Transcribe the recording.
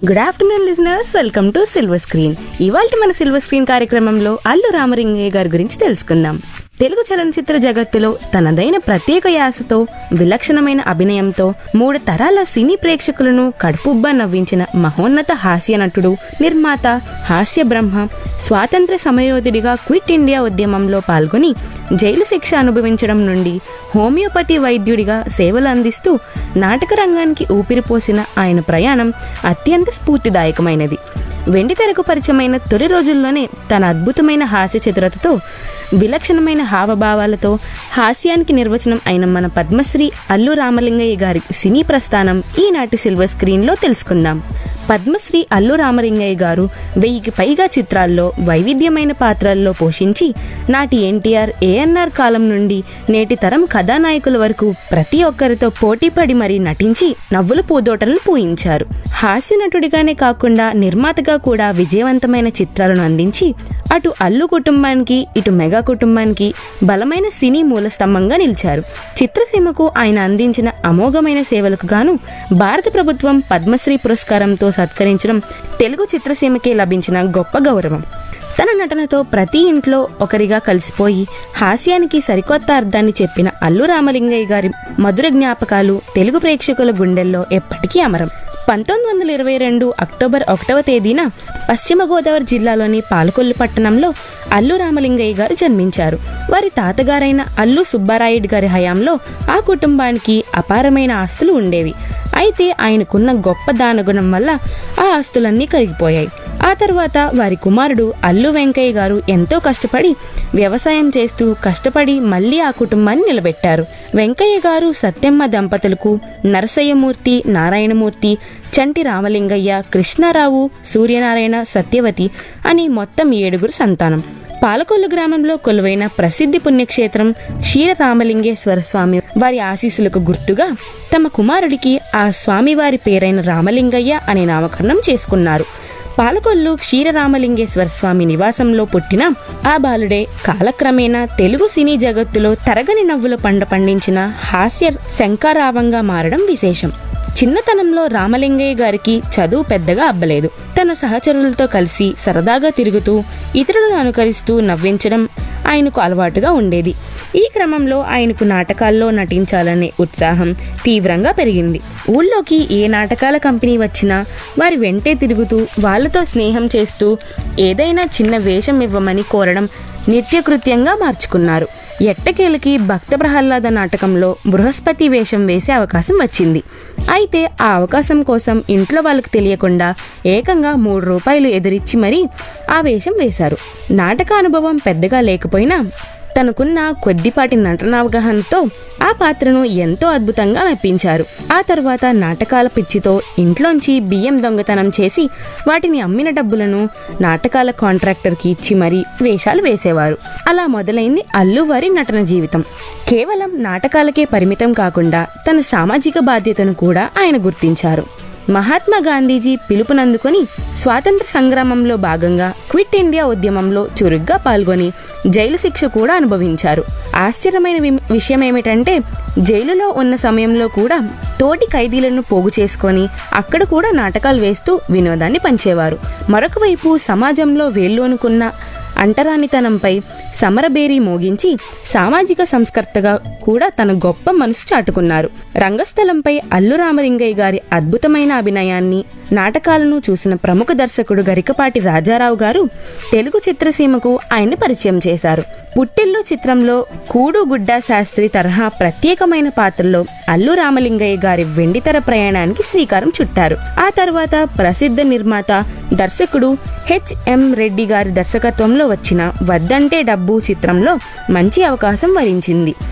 good afternoon listeners welcome to silver screen ఇవాళ మన silver screen కార్యక్రమంలో అల్లు రామలింగయ్య గారి గురించి తెలుసుకుందాం తెలుగు చలనచిత్ర జగత్తులో తనదైన ప్రత్యేక యాసతో విలక్షణమైన అభినయంతో మూడు తరాల సినీ ప్రేక్షకులను కడుపుబ్బా నవ్వించిన మహోన్నత హాస్య నటుడు నిర్మాత హాస్య బ్రహ్మ స్వాతంత్ర సమయోధుడిగా క్విట్ ఇండియా ఉద్యమంలో పాల్గొని జైలు శిక్ష అనుభవించడం నుండి హోమియోపతి వైద్యుడిగా సేవలు అందిస్తూ నాటక రంగానికి ఊపిరిపోసిన ఆయన ప్రయాణం అత్యంత స్ఫూర్తిదాయకమైనది వెండి తెరకు పరిచయమైన తొలి రోజుల్లోనే తన అద్భుతమైన హాస్య చతురతతో విలక్షణమైన హావభావాలతో హాస్యానికి నిర్వచనం అయిన మన పద్మశ్రీ అల్లు రామలింగయ్య గారి సినీ ప్రస్థానం ఈనాటి సిల్వర్ స్క్రీన్లో తెలుసుకుందాం పద్మశ్రీ అల్లు రామలింగయ్య గారు వెయ్యికి పైగా చిత్రాల్లో వైవిధ్యమైన పాత్రల్లో పోషించి నాటి ఎన్టీఆర్ ఏఎన్ఆర్ కాలం నుండి నేటి తరం కథానాయకుల వరకు ప్రతి ఒక్కరితో పోటీపడి మరీ నటించి నవ్వుల పూదోటలను పూయించారు హాస్య నటుడిగానే కాకుండా నిర్మాతగా కూడా విజయవంతమైన చిత్రాలను అందించి అటు అల్లు కుటుంబానికి ఇటు మెగా కుటుంబానికి బలమైన సినీ మూల స్తంభంగా నిలిచారు చిత్రసీమకు ఆయన అందించిన అమోఘమైన సేవలకు గాను భారత ప్రభుత్వం పద్మశ్రీ పురస్కారంతో సత్కరించడం తెలుగు చిత్రసీమకే లభించిన గొప్ప గౌరవం తన నటనతో ప్రతి ఇంట్లో ఒకరిగా కలిసిపోయి హాస్యానికి సరికొత్త అర్థాన్ని చెప్పిన అల్లు రామలింగయ్య గారి మధుర జ్ఞాపకాలు తెలుగు ప్రేక్షకుల గుండెల్లో ఎప్పటికీ అమరం పంతొమ్మిది వందల ఇరవై రెండు అక్టోబర్ ఒకటవ తేదీన పశ్చిమ గోదావరి జిల్లాలోని పాలకొల్లు పట్టణంలో అల్లు రామలింగయ్య గారు జన్మించారు వారి తాతగారైన అల్లు సుబ్బారాయుడు గారి హయాంలో ఆ కుటుంబానికి అపారమైన ఆస్తులు ఉండేవి అయితే ఆయనకున్న గొప్ప దానగుణం వల్ల ఆ ఆస్తులన్నీ కరిగిపోయాయి ఆ తర్వాత వారి కుమారుడు అల్లు వెంకయ్య గారు ఎంతో కష్టపడి వ్యవసాయం చేస్తూ కష్టపడి మళ్ళీ ఆ కుటుంబాన్ని నిలబెట్టారు వెంకయ్య గారు సత్యమ్మ దంపతులకు నరసయ్యమూర్తి నారాయణమూర్తి చంటి రామలింగయ్య కృష్ణారావు సూర్యనారాయణ సత్యవతి అని మొత్తం ఏడుగురు సంతానం పాలకొల్లు గ్రామంలో కొలువైన ప్రసిద్ధి పుణ్యక్షేత్రం క్షీర రామలింగేశ్వర స్వామి వారి ఆశీస్సులకు గుర్తుగా తమ కుమారుడికి ఆ స్వామివారి పేరైన రామలింగయ్య అనే నామకరణం చేసుకున్నారు పాలకొల్లు క్షీరరామలింగేశ్వర స్వామి నివాసంలో పుట్టిన ఆ బాలుడే కాలక్రమేణా తెలుగు సినీ జగత్తులో తరగని నవ్వుల పండ పండించిన హాస్య శంకారావంగా మారడం విశేషం చిన్నతనంలో రామలింగయ్య గారికి చదువు పెద్దగా అబ్బలేదు తన సహచరులతో కలిసి సరదాగా తిరుగుతూ ఇతరులను అనుకరిస్తూ నవ్వించడం ఆయనకు అలవాటుగా ఉండేది ఈ క్రమంలో ఆయనకు నాటకాల్లో నటించాలనే ఉత్సాహం తీవ్రంగా పెరిగింది ఊళ్ళోకి ఏ నాటకాల కంపెనీ వచ్చినా వారి వెంటే తిరుగుతూ వాళ్ళతో స్నేహం చేస్తూ ఏదైనా చిన్న వేషం ఇవ్వమని కోరడం నిత్యకృత్యంగా మార్చుకున్నారు ఎట్టకేలకి భక్త ప్రహ్లాద నాటకంలో బృహస్పతి వేషం వేసే అవకాశం వచ్చింది అయితే ఆ అవకాశం కోసం ఇంట్లో వాళ్ళకి తెలియకుండా ఏకంగా మూడు రూపాయలు ఎదురిచ్చి మరీ ఆ వేషం వేశారు నాటక అనుభవం పెద్దగా లేకపోయినా తనకున్న కొద్దిపాటి నటనావగాహనతో ఆ పాత్రను ఎంతో అద్భుతంగా మెప్పించారు ఆ తర్వాత నాటకాల పిచ్చితో ఇంట్లోంచి బియ్యం దొంగతనం చేసి వాటిని అమ్మిన డబ్బులను నాటకాల కాంట్రాక్టర్కి ఇచ్చి మరీ వేషాలు వేసేవారు అలా మొదలైంది అల్లువారి నటన జీవితం కేవలం నాటకాలకే పరిమితం కాకుండా తన సామాజిక బాధ్యతను కూడా ఆయన గుర్తించారు మహాత్మా గాంధీజీ పిలుపునందుకొని స్వాతంత్ర సంగ్రామంలో భాగంగా క్విట్ ఇండియా ఉద్యమంలో చురుగ్గా పాల్గొని జైలు శిక్ష కూడా అనుభవించారు ఆశ్చర్యమైన వి- విషయం ఏమిటంటే జైలులో ఉన్న సమయంలో కూడా తోటి ఖైదీలను పోగు చేసుకొని అక్కడ కూడా నాటకాలు వేస్తూ వినోదాన్ని పంచేవారు మరొక వైపు సమాజంలో వేళ్ళూనుకున్న అంటరానితనంపై సమరబేరీ మోగించి సామాజిక సంస్కర్తగా కూడా తన గొప్ప మనసు చాటుకున్నారు రంగస్థలంపై అల్లు రామలింగయ్య గారి అద్భుతమైన అభినయాన్ని నాటకాలను చూసిన ప్రముఖ దర్శకుడు గరికపాటి రాజారావు గారు తెలుగు చిత్రసీమకు ఆయన్ని పరిచయం చేశారు పుట్టిల్లు చిత్రంలో కూడు గుడ్డ శాస్త్రి తరహా ప్రత్యేకమైన పాత్రలో అల్లు రామలింగయ్య గారి వెండితెర ప్రయాణానికి శ్రీకారం చుట్టారు ఆ తర్వాత ప్రసిద్ధ నిర్మాత దర్శకుడు హెచ్ఎం రెడ్డి గారి దర్శకత్వంలో వచ్చిన వద్దంటే డబ్బు చిత్రంలో మంచి అవకాశం వరించింది